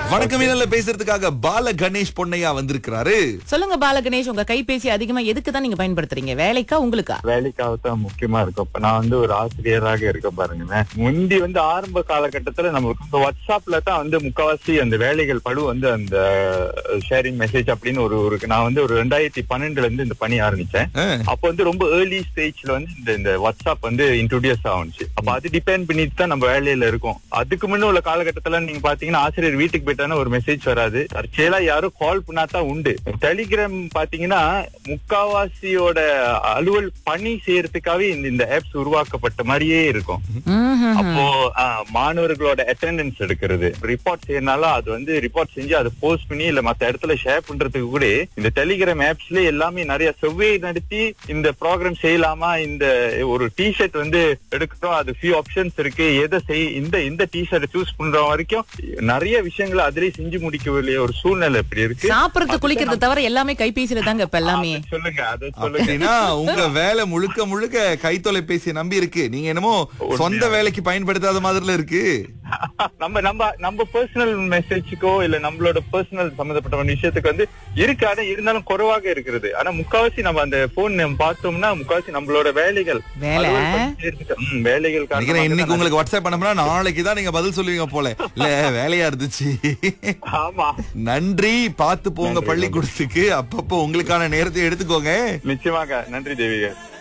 வணக்கம் மீனல்ல பேசுறதுக்காக பால கணேஷ் பொன்னையா வந்திருக்கிறாரு சொல்லுங்க பாலகணேஷ் உங்க கைபேசி அதிகமா எதுக்கு தான் நீங்க பயன்படுத்துறீங்க வேலைக்கா உங்களுக்கா வேலைக்காக தான் முக்கியமா இருக்கும் இப்ப நான் வந்து ஒரு ஆசிரியராக இருக்க பாருங்களேன் முந்தி வந்து ஆரம்ப காலகட்டத்துல நம்மளுக்கு இந்த வாட்ஸ்அப்ல தான் வந்து முக்காவாசி அந்த வேலைகள் படு வந்து அந்த ஷேரிங் மெசேஜ் அப்படின்னு ஒரு ஒரு நான் வந்து ஒரு ரெண்டாயிரத்தி பன்னெண்டுல இருந்து இந்த பணி ஆரம்பிச்சேன் ஆ, அப்போ வந்து ரொம்ப ஏர்லி ஸ்டேஜ்ல வந்து இந்த இந்த வாட்ஸ்அப் வந்து இன்ட்ரோடியூஸ் ஆகுச்சு அப்ப அது டிபெண்ட் பண்ணிட்டு தான் நம்ம வேலையில இருக்கோம் அதுக்கு முன்ன உள்ள காலகட்டத்துல நீங்க பாத்தீங்கன்னா ஆசிரியர் வீட்டுக்கு போயிட்டானா ஒரு மெசேஜ் வராது தற்செயலா யாரும் கால் பண்ணா தான் உண்டு டெலிகிராம் பாத்தீங்கன்னா முக்காவாசியோட அலுவல் பணி செய்யறதுக்காகவே இந்த இந்த ஆப்ஸ் உருவாக்கப்பட்ட மாதிரியே இருக்கும் ம்ஹும். அப்போ ஆ, மாணவர்களோட அட்டெண்டன்ஸ் எடுக்கிறது ரிப்போர்ட் செய்யறதுனால அது வந்து ரிப்போர்ட் செஞ்சு அதை போஸ்ட் பண்ணி இல்ல மத்த இடத்துல ஷேர் பண்றதுக்கு கூட இந்த டெலிகிராம் ஆப்ஸ்ல எல்லாமே நிறைய செவ்வே நடத்தி இந்த ப்ரோக்ராம் செய்யலாமா இந்த ஒரு டிஷர்ட் வந்து எடுக்கட்டும் அது ஃபியூ ஆப்ஷன்ஸ் இருக்கு எதை செய் இந்த இந்த டிஷர்ட் சூஸ் பண்ற வரைக்கும் நிறைய விஷயங்களை அதிலே செஞ்சு முடிக்க வேண்டிய ஒரு சூழ்நிலை இப்படி இருக்கு சாப்பிடுறது குளிக்கிறது தவிர எல்லாமே கைபேசியில தாங்க இப்ப எல்லாமே அதை சொல்லுங்க அதை சொல்லுங்க அப்படின்னா உங்க வேலை முழுக்க முழுக்க கை தொலைபேசியை நம்பி இருக்கு நீங்க என்னமோ சொந்த வேலைக்கு பயன்படுத்தாத மாதிரில இருக்கு நம்ம நம்ம நம்ம பர்சனல் மெசேஜுக்கோ இல்ல நம்மளோட பர்சனல் சம்பந்தப்பட்ட ஒரு விஷயத்துக்கு வந்து இருக்கு ஆனா இருந்தாலும் குறைவாக இருக்கிறது ஆனா முக்காவாசி நம்ம அந்த போன் பார்த்தோம்னா முக்காவாசி நம்மளோட வேலைகள் வேலை? அலுவல் பணி செய்யறதுக்கு, ம், வேலைகள் நினைக்கிறேன் காரணமாக இன்னைக்கு தான் உங்களுக்கு வாட்ஸ்அப் பண்ணோம்னா நாளைக்கு தான் நீங்க பதில் சொல்லுவீங்க போல இல்ல வேலையா இருந்துச்சு ஆமா நன்றி பார்த்து போங்க பள்ளிக்கூடத்துக்கு அப்பப்போ உங்களுக்கான நேரத்தை எடுத்துக்கோங்க நிச்சயமாக நன்றி தேவிகா